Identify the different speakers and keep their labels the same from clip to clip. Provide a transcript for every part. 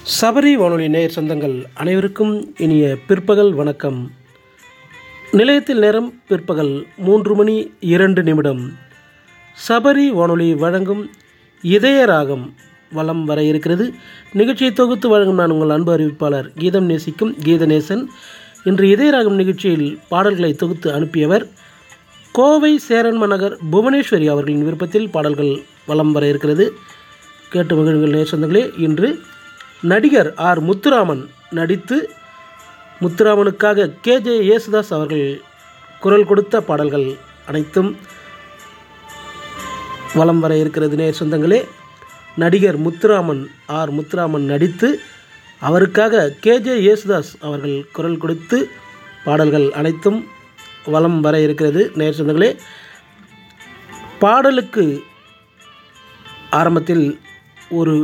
Speaker 1: சபரி வானொலி நேயர் சொந்தங்கள் அனைவருக்கும் இனிய பிற்பகல் வணக்கம் நிலையத்தில் நேரம் பிற்பகல் மூன்று மணி இரண்டு நிமிடம் சபரி வானொலி வழங்கும் இதய ராகம் வலம் வர இருக்கிறது நிகழ்ச்சியை தொகுத்து வழங்கும் நான் உங்கள் அன்பு அறிவிப்பாளர் கீதம் நேசிக்கும் கீதநேசன் இன்று இதய ராகம் நிகழ்ச்சியில் பாடல்களை தொகுத்து அனுப்பியவர் கோவை சேரன்ம நகர் புவனேஸ்வரி அவர்களின் விருப்பத்தில் பாடல்கள் வலம் வர இருக்கிறது கேட்டு மகிழுங்கள் நேர் சொந்தங்களே இன்று நடிகர் ஆர் முத்துராமன் நடித்து முத்துராமனுக்காக கேஜே யேசுதாஸ் அவர்கள் குரல் கொடுத்த பாடல்கள் அனைத்தும் வலம் வர இருக்கிறது நேர் சொந்தங்களே நடிகர் முத்துராமன் ஆர் முத்துராமன் நடித்து அவருக்காக கேஜே யேசுதாஸ் அவர்கள் குரல் கொடுத்து பாடல்கள் அனைத்தும் வலம் வர இருக்கிறது நேர் சொந்தங்களே பாடலுக்கு ஆரம்பத்தில் ஒரு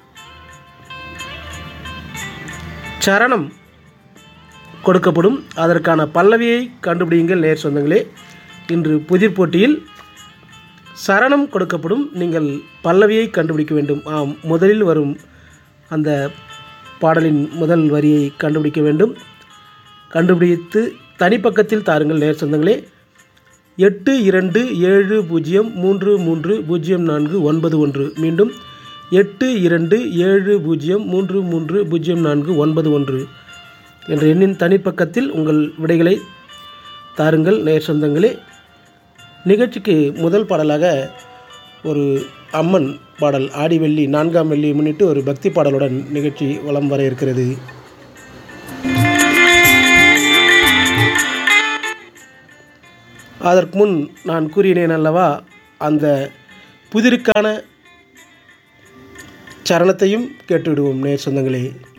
Speaker 1: சரணம் கொடுக்கப்படும் அதற்கான பல்லவியை கண்டுபிடியுங்கள் நேர் சொந்தங்களே இன்று புதிர் போட்டியில் சரணம் கொடுக்கப்படும் நீங்கள் பல்லவியை கண்டுபிடிக்க வேண்டும் ஆம் முதலில் வரும் அந்த பாடலின் முதல் வரியை கண்டுபிடிக்க வேண்டும் கண்டுபிடித்து தனிப்பக்கத்தில் தாருங்கள் நேர் சொந்தங்களே எட்டு இரண்டு ஏழு பூஜ்ஜியம் மூன்று மூன்று பூஜ்ஜியம் நான்கு ஒன்பது ஒன்று மீண்டும் எட்டு இரண்டு ஏழு பூஜ்ஜியம் மூன்று மூன்று பூஜ்ஜியம் நான்கு ஒன்பது ஒன்று என்ற எண்ணின் தனிப்பக்கத்தில் உங்கள் விடைகளை தாருங்கள் நேர் சொந்தங்களே நிகழ்ச்சிக்கு முதல் பாடலாக ஒரு அம்மன் பாடல் ஆடி வெள்ளி நான்காம் வெள்ளி முன்னிட்டு ஒரு பக்தி பாடலுடன் நிகழ்ச்சி வலம் வர இருக்கிறது அதற்கு முன் நான் கூறினேன் அல்லவா அந்த புதிருக்கான சரணத்தையும் கேட்டுவிடுவோம் நேர் சொந்தங்களே